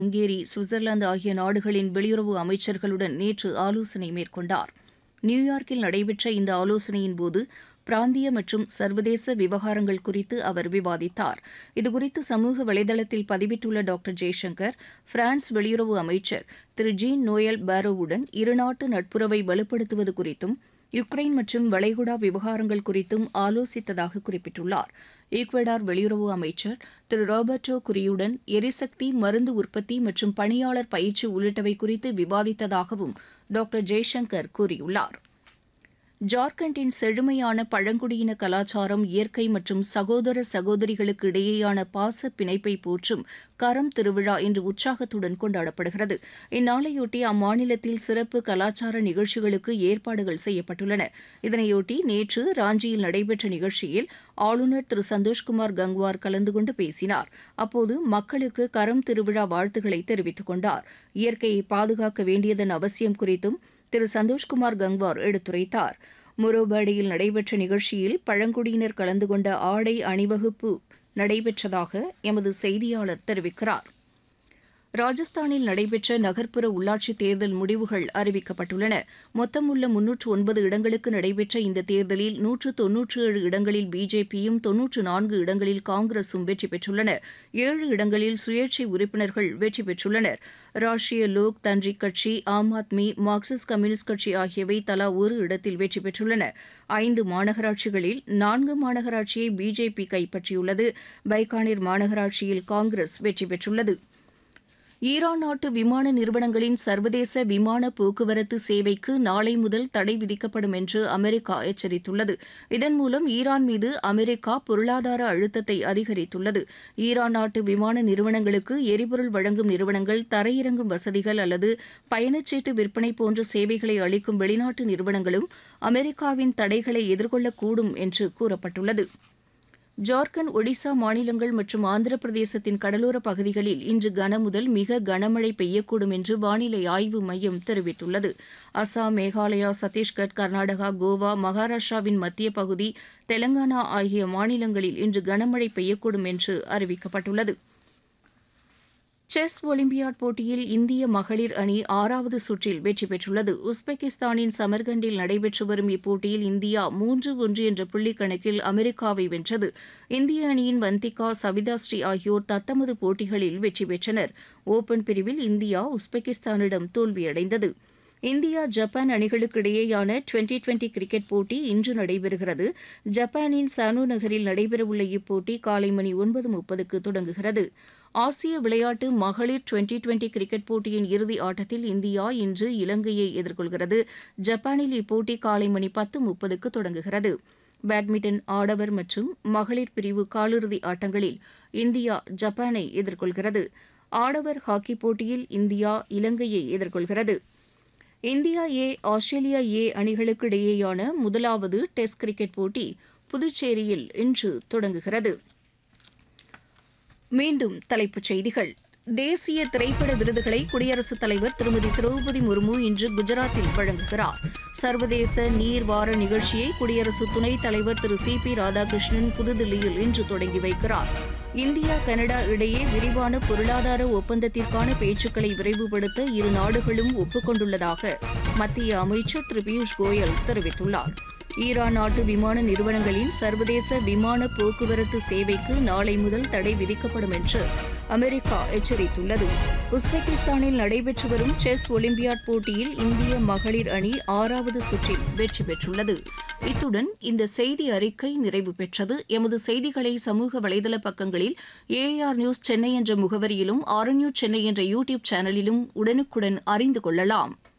Hungary Switzerland ஆகிய நாடுகளின் வெளியுறவு அமைச்சர்களுடன் நேற்று ஆலோசனை மேற்கொண்டார் நியூயார்க்கில் நடைபெற்ற இந்த ஆலோசனையின் போது பிராந்திய மற்றும் சர்வதேச விவகாரங்கள் குறித்து அவர் விவாதித்தார் இதுகுறித்து சமூக வலைதளத்தில் பதிவிட்டுள்ள டாக்டர் ஜெய்சங்கர் பிரான்ஸ் வெளியுறவு அமைச்சர் திரு ஜீன் நோயல் பாரோவுடன் இருநாட்டு நட்புறவை வலுப்படுத்துவது குறித்தும் யுக்ரைன் மற்றும் வளைகுடா விவகாரங்கள் குறித்தும் ஆலோசித்ததாக குறிப்பிட்டுள்ளார் ஈக்வடார் வெளியுறவு அமைச்சர் திரு ராபர்டோ குரியுடன் எரிசக்தி மருந்து உற்பத்தி மற்றும் பணியாளர் பயிற்சி உள்ளிட்டவை குறித்து விவாதித்ததாகவும் டாக்டர் ஜெய்சங்கர் கூறியுள்ளார் ஜார்க்கண்டின் செழுமையான பழங்குடியின கலாச்சாரம் இயற்கை மற்றும் சகோதர சகோதரிகளுக்கு இடையேயான பாச பிணைப்பை போற்றும் கரம் திருவிழா இன்று உற்சாகத்துடன் கொண்டாடப்படுகிறது இந்நாளையொட்டி அம்மாநிலத்தில் சிறப்பு கலாச்சார நிகழ்ச்சிகளுக்கு ஏற்பாடுகள் செய்யப்பட்டுள்ளன இதனையொட்டி நேற்று ராஞ்சியில் நடைபெற்ற நிகழ்ச்சியில் ஆளுநர் திரு சந்தோஷ்குமார் கங்வார் கலந்து கொண்டு பேசினார் அப்போது மக்களுக்கு கரம் திருவிழா வாழ்த்துக்களை தெரிவித்துக் கொண்டார் இயற்கையை பாதுகாக்க வேண்டியதன் அவசியம் குறித்தும் திரு சந்தோஷ்குமார் கங்வார் எடுத்துரைத்தார் முரோபாடியில் நடைபெற்ற நிகழ்ச்சியில் பழங்குடியினர் கலந்து கொண்ட ஆடை அணிவகுப்பு நடைபெற்றதாக எமது செய்தியாளர் தெரிவிக்கிறார் ராஜஸ்தானில் நடைபெற்ற நகர்ப்புற உள்ளாட்சித் தேர்தல் முடிவுகள் அறிவிக்கப்பட்டுள்ளன மொத்தம் உள்ள முன்னூற்று ஒன்பது இடங்களுக்கு நடைபெற்ற இந்த தேர்தலில் நூற்று தொன்னூற்று ஏழு இடங்களில் பிஜேபியும் தொன்னூற்று நான்கு இடங்களில் காங்கிரசும் வெற்றி பெற்றுள்ளன ஏழு இடங்களில் சுயேட்சை உறுப்பினர்கள் வெற்றி பெற்றுள்ளனர் ராஷ்டிரிய லோக் தன்றிக் கட்சி ஆம் ஆத்மி மார்க்சிஸ்ட் கம்யூனிஸ்ட் கட்சி ஆகியவை தலா ஒரு இடத்தில் வெற்றி பெற்றுள்ளன ஐந்து மாநகராட்சிகளில் நான்கு மாநகராட்சியை பிஜேபி கைப்பற்றியுள்ளது பைகானிர் மாநகராட்சியில் காங்கிரஸ் வெற்றி பெற்றுள்ளது ஈரான் நாட்டு விமான நிறுவனங்களின் சர்வதேச விமான போக்குவரத்து சேவைக்கு நாளை முதல் தடை விதிக்கப்படும் என்று அமெரிக்கா எச்சரித்துள்ளது இதன் மூலம் ஈரான் மீது அமெரிக்கா பொருளாதார அழுத்தத்தை அதிகரித்துள்ளது ஈரான் நாட்டு விமான நிறுவனங்களுக்கு எரிபொருள் வழங்கும் நிறுவனங்கள் தரையிறங்கும் வசதிகள் அல்லது பயணச்சீட்டு விற்பனை போன்ற சேவைகளை அளிக்கும் வெளிநாட்டு நிறுவனங்களும் அமெரிக்காவின் தடைகளை எதிர்கொள்ளக்கூடும் என்று கூறப்பட்டுள்ளது ஜார்க்கண்ட் ஒடிசா மாநிலங்கள் மற்றும் ஆந்திர பிரதேசத்தின் கடலோர பகுதிகளில் இன்று கனமுதல் மிக கனமழை பெய்யக்கூடும் என்று வானிலை ஆய்வு மையம் தெரிவித்துள்ளது அசாம் மேகாலயா சத்தீஸ்கர் கர்நாடகா கோவா மகாராஷ்டிராவின் மத்திய பகுதி தெலங்கானா ஆகிய மாநிலங்களில் இன்று கனமழை பெய்யக்கூடும் என்று அறிவிக்கப்பட்டுள்ளது செஸ் ஒலிம்பியாட் போட்டியில் இந்திய மகளிர் அணி ஆறாவது சுற்றில் வெற்றி பெற்றுள்ளது உஸ்பெகிஸ்தானின் சமர்கண்டில் நடைபெற்று வரும் இப்போட்டியில் இந்தியா மூன்று ஒன்று என்ற புள்ளி கணக்கில் அமெரிக்காவை வென்றது இந்திய அணியின் வந்திகா சவிதாஸ்ரீ ஆகியோர் தத்தமது போட்டிகளில் வெற்றி பெற்றனர் ஓபன் பிரிவில் இந்தியா உஸ்பெகிஸ்தானிடம் தோல்வியடைந்தது இந்தியா ஜப்பான் அணிகளுக்கு இடையேயான டுவெண்டி டுவெண்டி கிரிக்கெட் போட்டி இன்று நடைபெறுகிறது ஜப்பானின் சானோ நகரில் நடைபெறவுள்ள இப்போட்டி காலை மணி ஒன்பது முப்பதுக்கு தொடங்குகிறது ஆசிய விளையாட்டு மகளிர் டுவெண்டி டுவெண்டி கிரிக்கெட் போட்டியின் இறுதி ஆட்டத்தில் இந்தியா இன்று இலங்கையை எதிர்கொள்கிறது ஜப்பானில் இப்போட்டி காலை மணி பத்து முப்பதுக்கு தொடங்குகிறது பேட்மிண்டன் ஆடவர் மற்றும் மகளிர் பிரிவு காலிறுதி ஆட்டங்களில் இந்தியா ஜப்பானை எதிர்கொள்கிறது ஆடவர் ஹாக்கி போட்டியில் இந்தியா இலங்கையை எதிர்கொள்கிறது இந்தியா ஏ ஆஸ்திரேலியா ஏ அணிகளுக்கு இடையேயான முதலாவது டெஸ்ட் கிரிக்கெட் போட்டி புதுச்சேரியில் இன்று தொடங்குகிறது மீண்டும் தலைப்புச் செய்திகள் தேசிய திரைப்பட விருதுகளை குடியரசுத் தலைவர் திருமதி திரௌபதி முர்மு இன்று குஜராத்தில் வழங்குகிறார் சர்வதேச நீர் வார நிகழ்ச்சியை குடியரசு துணைத் தலைவர் திரு சி பி ராதாகிருஷ்ணன் புதுதில்லியில் இன்று தொடங்கி வைக்கிறார் இந்தியா கனடா இடையே விரிவான பொருளாதார ஒப்பந்தத்திற்கான பேச்சுக்களை விரைவுபடுத்த இரு நாடுகளும் ஒப்புக்கொண்டுள்ளதாக மத்திய அமைச்சர் திரு பியூஷ் கோயல் தெரிவித்துள்ளார் ஈரான் நாட்டு விமான நிறுவனங்களின் சர்வதேச விமான போக்குவரத்து சேவைக்கு நாளை முதல் தடை விதிக்கப்படும் என்று அமெரிக்கா எச்சரித்துள்ளது உஸ்பெகிஸ்தானில் நடைபெற்று வரும் செஸ் ஒலிம்பியாட் போட்டியில் இந்திய மகளிர் அணி ஆறாவது சுற்றில் வெற்றி பெற்றுள்ளது இத்துடன் இந்த செய்தி அறிக்கை நிறைவு பெற்றது எமது செய்திகளை சமூக வலைதள பக்கங்களில் ஏஆர் நியூஸ் சென்னை என்ற முகவரியிலும் ஆர் நியூஸ் சென்னை என்ற யூடியூப் சேனலிலும் உடனுக்குடன் அறிந்து கொள்ளலாம்